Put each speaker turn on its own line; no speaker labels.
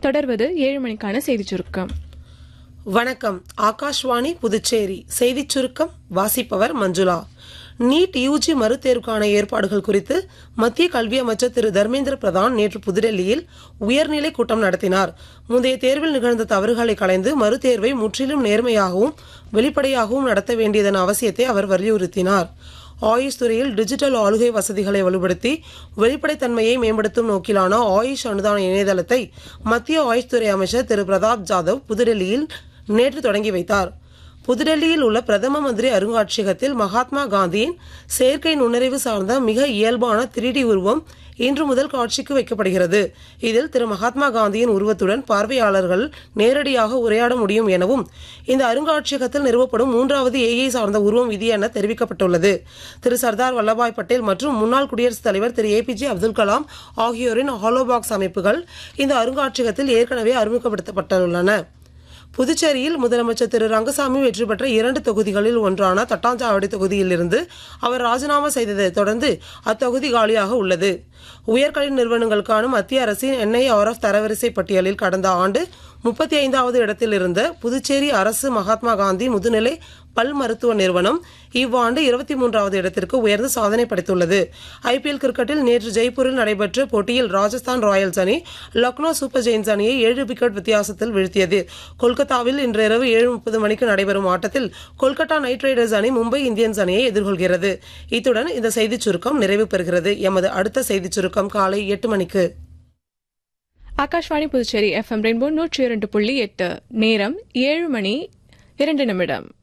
தொடர்வது ஏழு மணிக்கான செய்திச் சுருக்கம்
வணக்கம் ஆகாஷ்வாணி புதுச்சேரி செய்திச் சுருக்கம் வாசிப்பவர் மஞ்சுளா நீட் யூஜி மறுதேர்வுக்கான ஏற்பாடுகள் குறித்து மத்திய கல்வி அமைச்சர் திரு தர்மேந்திர பிரதான் நேற்று புதுடெல்லியில் உயர்நிலை கூட்டம் நடத்தினார் முந்தைய தேர்வில் நிகழ்ந்த தவறுகளை களைந்து மறுதேர்வை முற்றிலும் நேர்மையாகவும் வெளிப்படையாகவும் நடத்த வேண்டியதன் அவசியத்தை அவர் வலியுறுத்தினார் ஆயுஷ் துறையில் டிஜிட்டல் ஆளுகை வசதிகளை வலுப்படுத்தி வெளிப்படைத்தன்மையை மேம்படுத்தும் நோக்கிலான ஆயுஷ் அனுதான இணையதளத்தை மத்திய ஆயுஷ் துறை அமைச்சர் திரு பிரதாப் ஜாதவ் புதுடெல்லியில் நேற்று தொடங்கி வைத்தார் புதுடெல்லியில் உள்ள பிரதம மந்திரி அருங்காட்சியகத்தில் மகாத்மா காந்தியின் செயற்கை நுண்ணறிவு சார்ந்த மிக இயல்பான 3D உருவம் இன்று முதல் காட்சிக்கு வைக்கப்படுகிறது இதில் திரு மகாத்மா காந்தியின் உருவத்துடன் பார்வையாளர்கள் நேரடியாக உரையாட முடியும் எனவும் இந்த அருங்காட்சியகத்தில் நிறுவப்படும் மூன்றாவது ஏஐ சார்ந்த உருவம் இது என தெரிவிக்கப்பட்டுள்ளது திரு சர்தார் வல்லபாய் பட்டேல் மற்றும் முன்னாள் குடியரசுத் தலைவர் திரு ஏபிஜே அப்துல் கலாம் ஆகியோரின் ஹாலோபாக்ஸ் அமைப்புகள் இந்த அருங்காட்சியகத்தில் ஏற்கனவே அறிமுகப்படுத்தப்பட்டுள்ளன புதுச்சேரியில் முதலமைச்சர் திரு ரங்கசாமி வெற்றி பெற்ற இரண்டு தொகுதிகளில் ஒன்றான தட்டாஞ்சாவடி தொகுதியிலிருந்து அவர் ராஜினாமா செய்ததைத் தொடர்ந்து அத்தொகுதி காலியாக உள்ளது உயர்கல்வி நிறுவனங்களுக்கான மத்திய அரசின் என்ஐஆர்எஃப் தரவரிசை பட்டியலில் கடந்த ஆண்டு முப்பத்தி ஐந்தாவது இடத்தில் இருந்த புதுச்சேரி அரசு மகாத்மா காந்தி முதுநிலை பல் மருத்துவ நிறுவனம் இவ்வாண்டு இருபத்தி மூன்றாவது இடத்திற்கு உயர்ந்து சாதனை படைத்துள்ளது ஐபிஎல் கிரிக்கெட்டில் நேற்று ஜெய்ப்பூரில் நடைபெற்ற போட்டியில் ராஜஸ்தான் ராயல்ஸ் அணி லக்னோ சூப்பர் ஜெயின்ஸ் அணியை ஏழு விக்கெட் வித்தியாசத்தில் வீழ்த்தியது கொல்கத்தாவில் இன்று இரவு ஏழு முப்பது மணிக்கு நடைபெறும் ஆட்டத்தில் கொல்கத்தா நைட் ரைடர்ஸ் அணி மும்பை இந்தியன்ஸ் அணியை எதிர்கொள்கிறது இத்துடன் இந்த செய்திச் சுருக்கம் நிறைவு பெறுகிறது எமது அடுத்த செய்திச் சுருக்கம் காலை எட்டு மணிக்கு
ஆகாஷ்வாணி புதுச்சேரி எஃப்எம் ரெயின்போ நூற்றி இரண்டு புள்ளி எட்டு நேரம் ஏழு மணி இரண்டு நிமிடம்